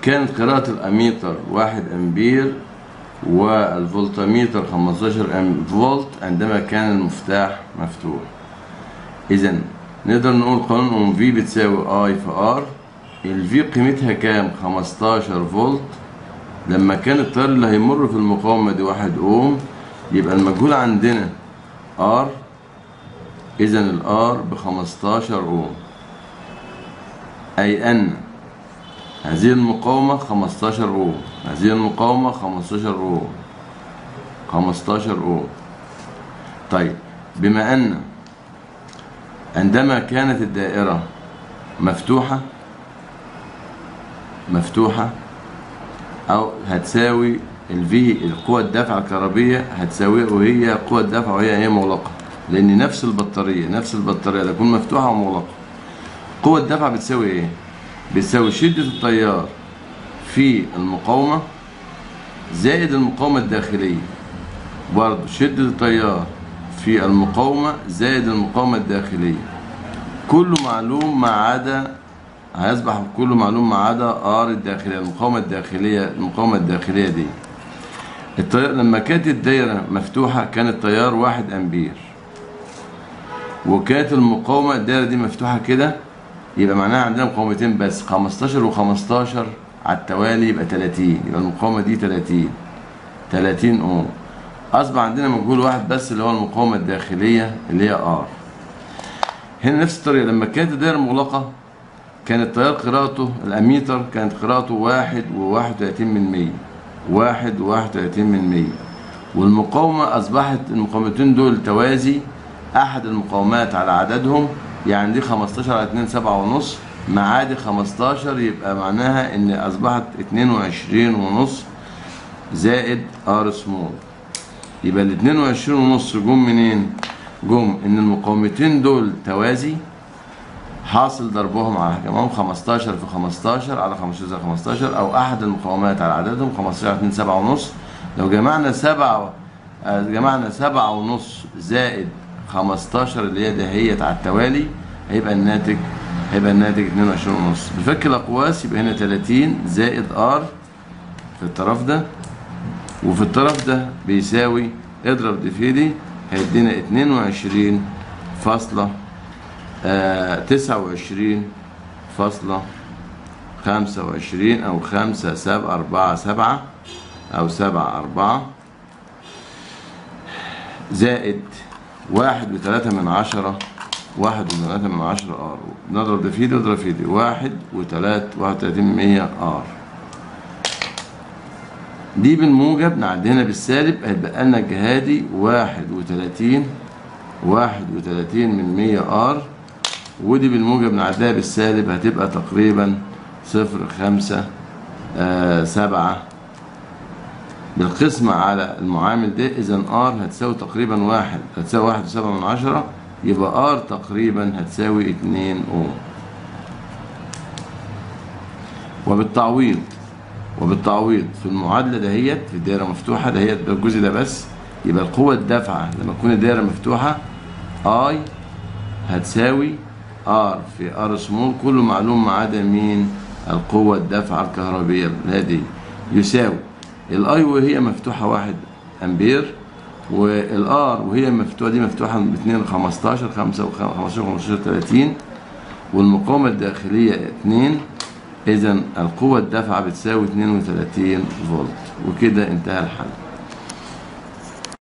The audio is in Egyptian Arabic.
كانت قراءة الأميتر واحد أمبير والفولتميتر 15 أم- فولت عندما كان المفتاح مفتوح إذا نقدر نقول قانون أم في بتساوي اي في ار الفي قيمتها كام 15 فولت لما كان التيار اللي هيمر في المقاومة دي واحد اوم يبقى المجهول عندنا ار اذا الار ب 15 اوم اي ان هذه المقاومة 15 اوم هذه المقاومة 15 اوم 15 اوم طيب بما ان عندما كانت الدائرة مفتوحة مفتوحة أو هتساوي الفي القوة الدافعة الكهربية هتساوي وهي قوة الدفع وهي هي مغلقة لأن نفس البطارية نفس البطارية تكون مفتوحة ومغلقة قوة الدفع بتساوي إيه؟ بتساوي شدة التيار في المقاومة زائد المقاومة الداخلية برضه شدة التيار في المقاومة زائد المقاومة الداخلية كله معلوم ما عدا هيصبح كله معلوم ما عدا ار الداخليه المقاومه الداخليه المقاومه الداخليه دي التيار لما كانت الدايره مفتوحه كان التيار واحد امبير وكانت المقاومه الدايره دي مفتوحه كده يبقى معناها عندنا مقاومتين بس 15 و15 على التوالي يبقى 30 يبقى المقاومه دي 30 30 اوم اصبح عندنا مجهول واحد بس اللي هو المقاومه الداخليه اللي هي ار هنا نفس الطريقه لما كانت الدايره مغلقه كان التيار قراءته الاميتر كانت قراءته واحد وواحد وتلاتين من مية واحد وواحد وتلاتين من مية والمقاومة أصبحت المقاومتين دول توازي أحد المقاومات على عددهم يعني دي 15 على 2 سبعة ونص مع دي 15 يبقى معناها إن أصبحت 22 ونص زائد ار سمول يبقى ال 22 ونص جم منين؟ جم إن المقاومتين دول توازي حاصل ضربهم على كمان 15 في 15 على 15 زائد 15 او احد المقاومات على عددهم 15 على 2 7 ونص لو جمعنا 7 جمعنا 7 ونص زائد 15 اللي هي دهيت على التوالي هيبقى الناتج هيبقى الناتج 22 ونص بفك الاقواس يبقى هنا 30 زائد ار في الطرف ده وفي الطرف ده بيساوي اضرب دي في دي هيدينا 22 فاصلة تسعة وعشرين فاصلة خمسة وعشرين أو خمسة سبعة أربعة سبعة أو سبعة أربعة زائد واحد وثلاثة من عشرة واحد وثلاثة من عشرة آر نضرب ده في دي نضرب في دي واحد وثلاث واحد وثلاثين من مية آر دي بالموجب نعدينا بالسالب هيتبقى لنا الجهادي واحد وثلاثين واحد وثلاثين من مية آر ودي بالموجب نعديها بالسالب هتبقى تقريبا صفر خمسة آه سبعة بالقسمة على المعامل ده إذا ار هتساوي تقريبا واحد هتساوي واحد وسبعة من عشرة يبقى ار تقريبا هتساوي اتنين اوم وبالتعويض وبالتعويض في المعادلة دهيت في الدائرة مفتوحة دهيت بالجزء ده بس يبقى القوة الدافعة لما تكون الدائرة مفتوحة اي هتساوي ار في ار سمول كله معلوم ما عدا مين القوة الدافعة الكهربية هذه يساوي الاي وهي مفتوحة واحد امبير والار وهي مفتوحة دي مفتوحة ب 2 15 5 15 15 30 والمقاومة الداخلية 2 اذا القوة الدافعة بتساوي 32 فولت وكده انتهى الحل